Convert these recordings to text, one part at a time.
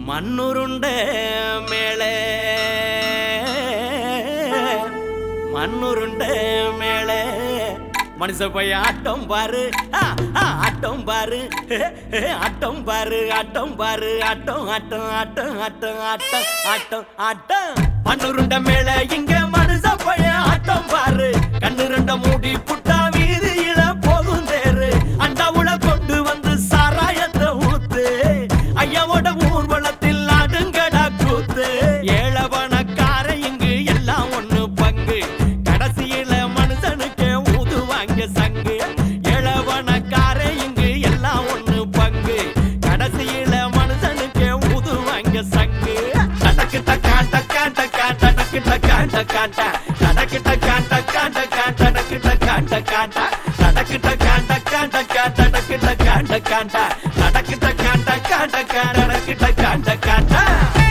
மண்ணுருண்ட மேலே மண்ணுருண்ட மேலே மனுஷ போய் ஆட்டம் பாரு ஆ, ஆ, ஆட்டம் பாரு ஆட்டம் பாரு ஆட்டம் பாரு ஆட்டம் ஆட்டம் ஆட்டம் ஆட்டம் ஆட்டம் ஆட்டம் ஆட்டம் மண்ணுருண்ட மேல இங்க மனுஷ போய் ஆட்டம் பாரு கண்ணு ரெண்ட மூடி புட்டா வீதியில போகும் தேரு அண்டாவுல கொண்டு வந்து சாராயத்தை ஊத்து ஐயாவோட ஊர்வலத்தில் அடுங்கடா கூத்து ஏழவனக்கார இங்கு எல்லாம் ஒண்ணு பங்கு கடைசியில மனுஷனுக்கு ஊதுவாங்க சங்கு ஏழவனக்கார இங்கு எல்லாம் ஒண்ணு பங்கு கடைசியில மனுஷனுக்கு ஊதுவாங்க சங்கு டடக்கு டக்கா டக்கா டக்கா டடக்கு டக்கா டக்கா டா. டடக்கு டக்கா டக்கா டக்கா டடக்கு டக்கா டக்கா டா. டடக்கு டக்கா டக்கா டக்கா டடக்கு டக்கா டக்கா டா. டடக்கு டக்கா டக்கா டக்கா டடக்கு டக்கா டக்கா டா.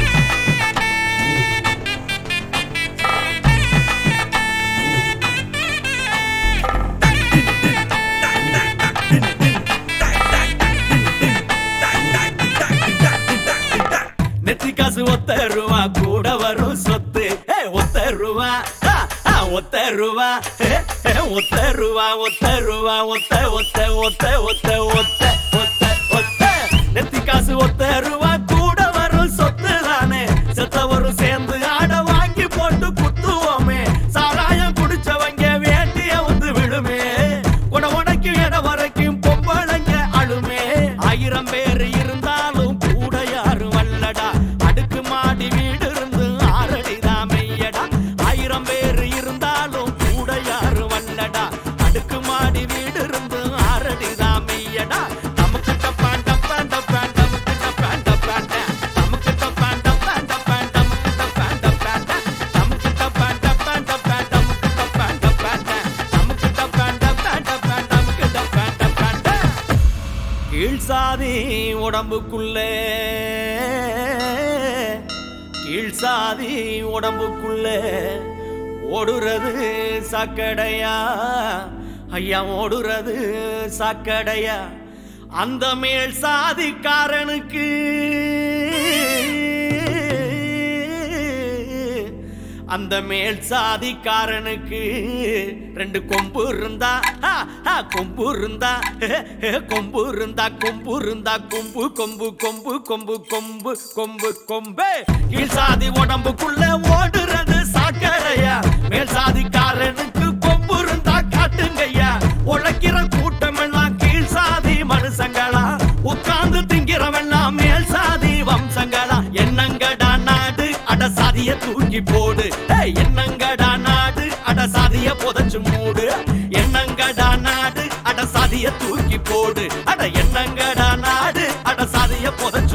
நெத்தி காசு ஒத்த ரூபா கூட வரும் சொத்து ஏ, ஒத்த ரூபா ஆ, ஆ, ஒத்த ரூபா ஏ, ஏ, ஒத்த ரூபா ஒத்த ரூபா ஒத்த ஒத்த ஒத்த ஒத்த ஒத்த ஒத்த ஒத்த நெத்தி காசு ஒத்த ரூபா கூட வரும் சொத்து தானே செத்தவரும் சேர்ந்து ஆட வாங்கி போட்டு குத்துவோமே சாராயம் குடிச்சவங்க வேண்டிய வந்து விழுமே உட உனக்கு இட வரைக்கும் பொம்பளைங்க அழுமே ஆயிரம் பேர் இருந்தாலும் கூட யாரும் வல்லடா அடுக்கு மாடி வீடு இருந்து ஆரடிதான் மெய்யடா ஆயிரம் பேர் இருந்தாலும் கூட யாரும் வல்லடா அடுக்கு மாடி வீடு இருந்து ஆரடிதான் மெய்யடா நமக்கு டப்பான் டப்பான் டப்பான் நமக்கு டப்பான் டப்பான் நமக்கு டப்பான் டப்பான் டப்பான் நமக்கு டப்பான் டப்பான் நமக்கு டப்பான் டப்பான் டப்பான் நமக்கு டப்பான் டப்பான் நமக்கு டப்பான் டப்பான் டப்பான் நமக்கு டப்பான் டப்பான் கீழ் சாதி உடம்புக்குள்ளே கீழ் சாதி உடம்புக்குள்ளே ஓடுறது சாக்கடையா ஐயா ஓடுறது சாக்கடையா அந்த மேல் சாதிக்காரனுக்கு அந்த மேல் சாதிக்காரனுக்கு ரெண்டு கொம்பு இருந்தா ஆ, ஆ, கொம்பு இருந்தா கொம்பு இருந்தா கொம்பு இருந்தா கொம்பு கொம்பு கொம்பு கொம்பு கொம்பு கொம்பு கொம்பு கீழ் சாதி உடம்புக்குள்ள ஓடுறது சாக்கடையா மேல் சாதிக்காரனுக்கு கொம்பு இருந்தா காட்டுங்கய்யா உழைக்கிற கூட்டம் எல்லாம் கீழ் சாதி மனுஷங்களா உட்கார்ந்து திங்கிறவெல்லாம் மேல் சாதி வம்சங்களா என்னங்கடா நாடு அட சாதிய தூக்கி போடு ஏய், என்னங்கடா நாடு அட சாதிய புதைச்சு மூடு என்னங்கடா நாடு அட சாதிய தூக்கி போடு அட என்னங்கடா நாடு அட சாதிய புதைச்சு